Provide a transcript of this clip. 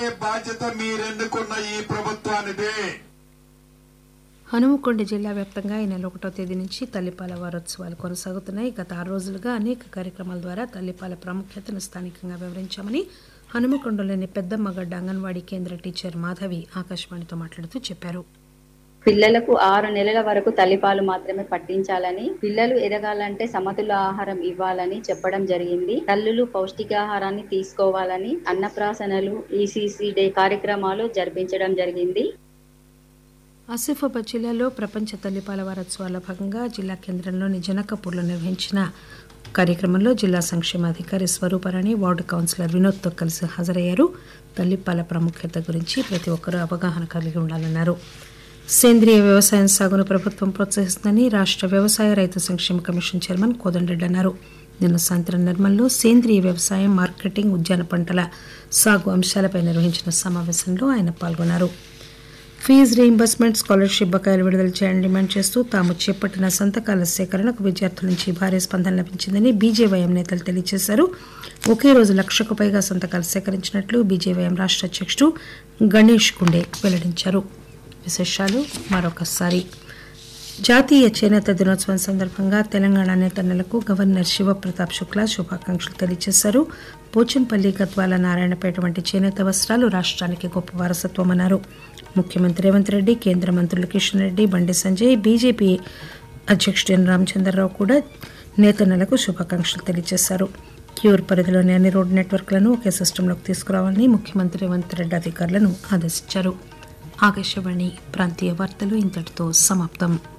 కాపాడే బాధ్యత మీరెన్నుకున్న ఈ ప్రభుత్వానిదే హనుమకొండ జిల్లా వ్యాప్తంగా ఈ నెల ఒకటో తేదీ నుంచి తల్లిపాల వారోత్సవాలు కొనసాగుతున్నాయి గత ఆరు రోజులుగా అనేక కార్యక్రమాల ద్వారా తల్లిపాల ప్రాముఖ్యతను స్థానికంగా వివరించామని హనుమకొండలోని పెద్దమ్మగడ్డ అంగన్వాడీ కేంద్ర టీచర్ మాధవి ఆకాశవాణితో మాట్లాడుతూ చెప్పారు పిల్లలకు ఆరు నెలల వరకు తల్లిపాలు మాత్రమే పట్టించాలని పిల్లలు ఎదగాలంటే సమతుల ఆహారం ఇవ్వాలని చెప్పడం జరిగింది తల్లులు పౌష్టికాహారాన్ని తీసుకోవాలని అన్నప్రాసనలు ఈసీసీ డే కార్యక్రమాలు జరిపించడం జరిగింది ఆసిఫాబాద్ జిల్లాలో ప్రపంచ తల్లిపాల వారోత్సవాల్లో భాగంగా జిల్లా కేంద్రంలోని జనకపూర్లో నిర్వహించిన కార్యక్రమంలో జిల్లా సంక్షేమాధికారి స్వరూపరాణి వార్డు కౌన్సిలర్ వినోద్తో కలిసి హాజరయ్యారు తల్లిపాల ప్రాముఖ్యత గురించి ప్రతి ఒక్కరూ అవగాహన కలిగి ఉండాలన్నారు సేంద్రియ వ్యవసాయం సాగును ప్రభుత్వం ప్రోత్సహిస్తుందని రాష్ట్ర వ్యవసాయ రైతు సంక్షేమ కమిషన్ చైర్మన్ కోదండరెడ్డి అన్నారు నిన్న సాయంత్రం నిర్మల్లో సేంద్రియ వ్యవసాయం మార్కెటింగ్ ఉద్యాన పంటల సాగు అంశాలపై నిర్వహించిన సమావేశంలో ఆయన పాల్గొన్నారు ఫీజు రీయింబర్స్మెంట్ స్కాలర్షిప్ బకాయిలు విడుదల చేయాలని డిమాండ్ చేస్తూ తాము చేపట్టిన సంతకాల సేకరణకు విద్యార్థుల నుంచి భారీ స్పందన లభించిందని బీజేవైఎం నేతలు తెలియజేశారు ఒకే రోజు లక్షకు పైగా సంతకాలు సేకరించినట్లు బీజేవైఎం రాష్ట్ర అధ్యక్షుడు గణేష్ కుండే వెల్లడించారు విశేషాలు మరొకసారి జాతీయ చేనేత దినోత్సవం సందర్భంగా తెలంగాణ నేతన్నలకు గవర్నర్ శివప్రతాప్ శుక్లా శుభాకాంక్షలు తెలియజేశారు పోచంపల్లి గద్వాల నారాయణపేట వంటి చేనేత వస్త్రాలు రాష్ట్రానికి గొప్ప వారసత్వమన్నారు ముఖ్యమంత్రి రేవంత్ రెడ్డి కేంద్ర మంత్రులు కిషన్ రెడ్డి బండి సంజయ్ బీజేపీ అధ్యక్షుడు ఎన్ రామచంద్రరావు కూడా నేతన్నలకు శుభాకాంక్షలు తెలియజేశారు క్యూర్ పరిధిలోని అన్ని రోడ్డు నెట్వర్క్లను ఒకే సిస్టంలోకి తీసుకురావాలని ముఖ్యమంత్రి రేవంత్ రెడ్డి అధికారులను ఆదేశించారు ఆకాశవాణి ప్రాంతీయ వార్తలు ఇంతటితో సమాప్తం